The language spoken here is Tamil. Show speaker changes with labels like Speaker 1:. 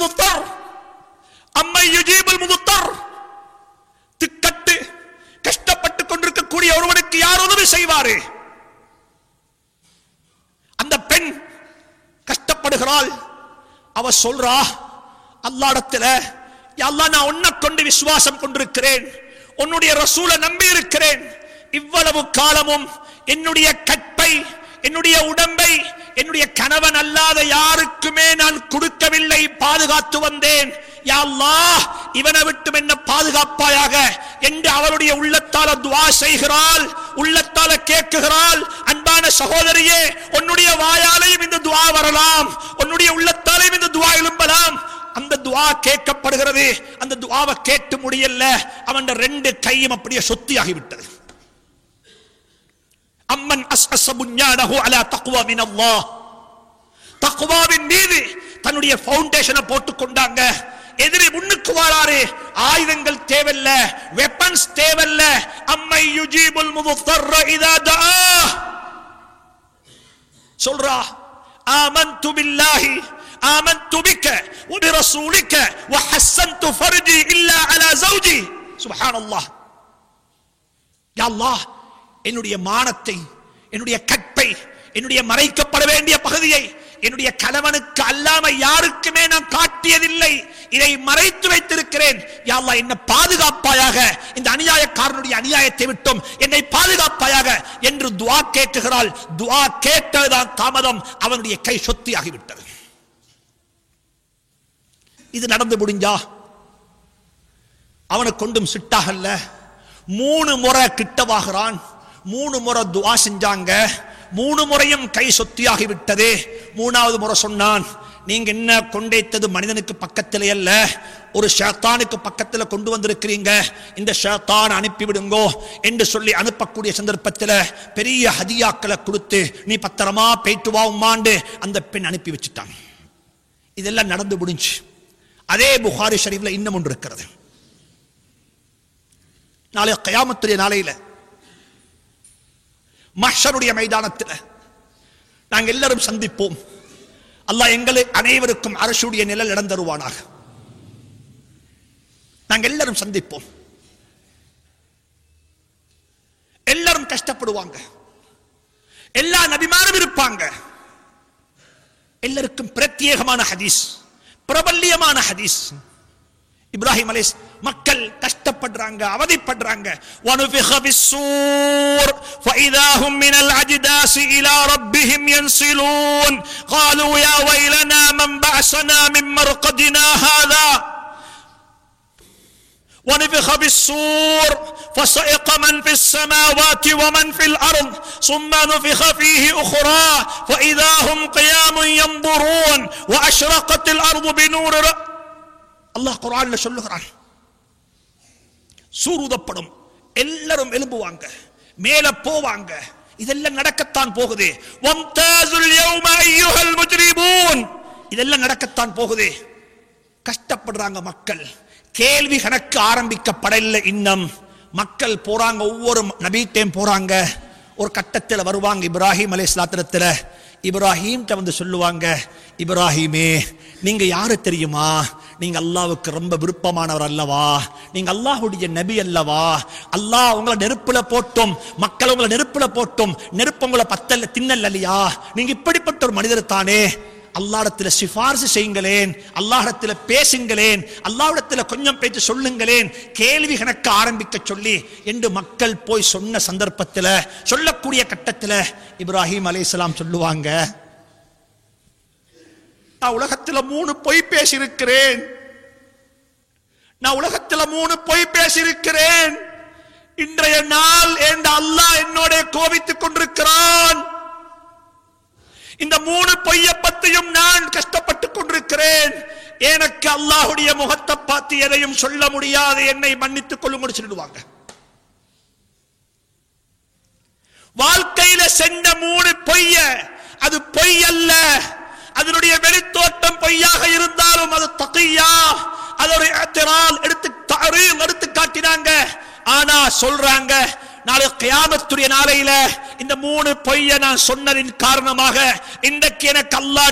Speaker 1: முதுத்தர் அம்மை யுஜீபுல் முதுத்தர் திக்கட்டு கஷ்டப்பட்டு கொண்டிருக்கக்கூடிய ஒருவனுக்கு யார் உதவி செய்வாரு அந்த பெண் கஷ்டப்படுகிறாள் அவ சொல்றா அல்லாடத்துல அல்லாஹ் நான் உன்னை கொண்டு விசுவாசம் கொண்டிருக்கிறேன் உன்னுடைய ரசூலை நம்பி இருக்கிறேன் இவ்வளவு காலமும் என்னுடைய கற்பை என்னுடைய உடம்பை என்னுடைய கணவன் அல்லாத யாருக்குமே நான் கொடுக்கவில்லை பாதுகாத்து வந்தேன் யா அல்லாஹ் இவனை விட்டும் என்ன பாதுகாப்பாயாக என்று அவருடைய உள்ளத்தால துவா செய்கிறாள் உள்ளத்தால கேட்குகிறாள் அன்பான சகோதரியே உன்னுடைய வாயாலையும் இந்த துவா வரலாம் உன்னுடைய உள்ளத்தாலையும் இந்த துவா எழும்பலாம் அந்த துவா கேட்கப்படுகிறது அந்த துவாவை கேட்டு முடியல அவன் ரெண்டு கையும் அப்படியே சொத்தியாகி விட்டது அம்மன் அஸ் அசபுஞானஹு அலா தக்வா மின் அல்லாஹ் தக்வாவின் மீது தன்னுடைய ஃபவுண்டேஷனை போட்டு கொண்டாங்க எதிரி முன்னுக்கு வாராரு ஆயுதங்கள் தேவையில்ல வெப்பன்ஸ் தேவையில்ல அம்மை யுஜீபுல் முதுத்தர்ர இதா தஆ சொல்றா ஆமன்து பில்லாஹி آمنت بك وبرسولك وحسنت فرجي إلا على زوجي سبحان الله யா அல்லாஹ் என்னுடைய மானத்தை என்னுடைய கற்பை என்னுடைய மறைக்கப்பட வேண்டிய பகுதியை என்னுடைய கணவனுக்கு அல்லாம யாருக்குமே நான் காட்டியதில்லை இதை மறைத்து வைத்திருக்கிறேன் யா அல்லாஹ் என்ன பாதுகாப்பாயாக இந்த அநியாயக்காரனுடைய அநியாயத்தை விட்டும் என்னை பாதுகாப்பாயாக என்று துஆ கேட்குகிறாள் துஆ கேட்டதுதான் தாமதம் அவனுடைய கை சொத்தியாகிவிட்டது இது நடந்து முடிஞ்சா அவனை கொண்டும் சிட்டாகல்ல மூணு முறை கிட்டவாகிறான் மூணு முறை துவா செஞ்சாங்க மூணு முறையும் கை சொத்தியாகி விட்டது மூணாவது முறை சொன்னான் நீங்க என்ன கொண்டைத்தது மனிதனுக்கு பக்கத்திலே அல்ல ஒரு ஷேத்தானுக்கு பக்கத்துல கொண்டு வந்திருக்கிறீங்க இந்த ஷேத்தான் அனுப்பி விடுங்கோ என்று சொல்லி அனுப்பக்கூடிய சந்தர்ப்பத்தில் பெரிய ஹதியாக்களை கொடுத்து நீ பத்திரமா போயிட்டு வா உம்மாண்டு அந்த பெண் அனுப்பி வச்சுட்டான் இதெல்லாம் நடந்து முடிஞ்சு அதே புகாரி ஷரீஃப்ல இன்னும் ஒன்று இருக்கிறது நாளை கயாமத்துடைய நாளையில மஹ்ஷருடைய மைதானத்தில் நாங்க எல்லாரும் சந்திப்போம் அல்லாஹ் எங்களை அனைவருக்கும் அரசுடைய நிழல் இடம் தருவானாக நாங்க எல்லாரும் சந்திப்போம் எல்லாரும் கஷ்டப்படுவாங்க எல்லா நபிமாரும் இருப்பாங்க எல்லாருக்கும் பிரத்யேகமான ஹதீஸ் பிரபல்யமான ஹதீஸ் இப்ராஹிம் அலைஸ் மக்கள் கஷ்டப்படுறாங்க அவதிப்படுறாங்க وَنُفِخَ بِالصُّورِ فَإِذَا هُمْ مِنَ الْأَجْدَاثِ إِلَى رَبِّهِمْ يَنْسِلُونَ قَالُوا يَا وَيْلَنَا مَنْ بَعَثَنَا مِنْ مَرْقَدِنَا هَذَا ونفخ بالصور فصعق من في السماوات ومن في الارض ثم نفخ فيه اخرى فاذا هم قيام ينظرون واشرقت الارض بنور ر... அல்லாஹ் குர்ஆன்ல சொல்லுகிறான் சூருதப்படும் எல்லாரும் எழும்புவாங்க மேல போவாங்க இதெல்லாம் நடக்கத்தான் போகுது வம்தாசுல் யௌம அய்யுஹல் முஜ்ரிமூன் இதெல்லாம் நடக்கத்தான் போகுது கஷ்டப்படுறாங்க மக்கள் கேள்வி கணக்கு ஆரம்பிக்கப்படவில்லை இன்னும் மக்கள் போறாங்க ஒவ்வொரு நபீட்டையும் போறாங்க ஒரு கட்டத்தில் வருவாங்க இப்ராஹிம் அலைஹிஸ்ஸலாத்திரத்துல இப்ராஹிம் வந்து சொல்லுவாங்க இப்ராஹிமே நீங்க யாரு தெரியுமா நீங்க அல்லாவுக்கு ரொம்ப விருப்பமானவர் அல்லவா நீங்க அல்லாஹ்வுடைய நபி அல்லவா அல்லாஹ் உங்களை நெருப்புல போட்டும் மக்கள் உங்களை நெருப்புல போட்டும் நெருப்பு உங்களை பத்தல்ல தின்னல் இல்லையா நீங்க இப்படிப்பட்ட ஒரு மனிதர் தானே அல்லாஹ்விடத்துல சிபாரிசு செய்யுங்களேன் அல்லாஹ்விடத்துல பேசுங்களேன் அல்லாஹ்விடத்துல கொஞ்சம் பேச்சு சொல்லுங்களேன் கேள்வி கணக்க ஆரம்பிக்க சொல்லி என்று மக்கள் போய் சொன்ன சந்தர்ப்பத்தில் சொல்லக்கூடிய கட்டத்தில் இப்ராஹிம் அலைஹிஸ்ஸலாம் சொல்லுவாங்க நான் உலகத்துல மூணு பொய் பேசியிருக்கிறேன் நான் உலகத்துல மூணு பொய் பேசியிருக்கிறேன் இன்றைய நாள் என்ற அல்லாஹ் என்னோட கோபித்துக் கொண்டிருக்கிறான் இந்த மூணு பொய்ய பத்தியும் நான் கஷ்டப்பட்டுக் கொண்டிருக்கிறேன் எனக்கு அல்லாஹுடைய முகத்தை பார்த்து எதையும் சொல்ல முடியாது என்னை மன்னித்துக் கொள்ளும் சொல்லிடுவாங்க வாழ்க்கையில சென்ற மூணு பொய்ய அது பொய் அல்ல அதனுடைய வெளித்தோட்டம் பொய்யாக இருந்தாலும் அது தகையா அது ஒரு இஅ்திரால் எடுத்து தரீம் எடுத்து காட்டினாங்க ஆனா சொல்றாங்க நாளை கியாமத்துடைய நாளையில இந்த மூணு பொய்ய நான் சொன்னதின் காரணமாக இன்றைக்கு எனக்கு அல்லாஹ்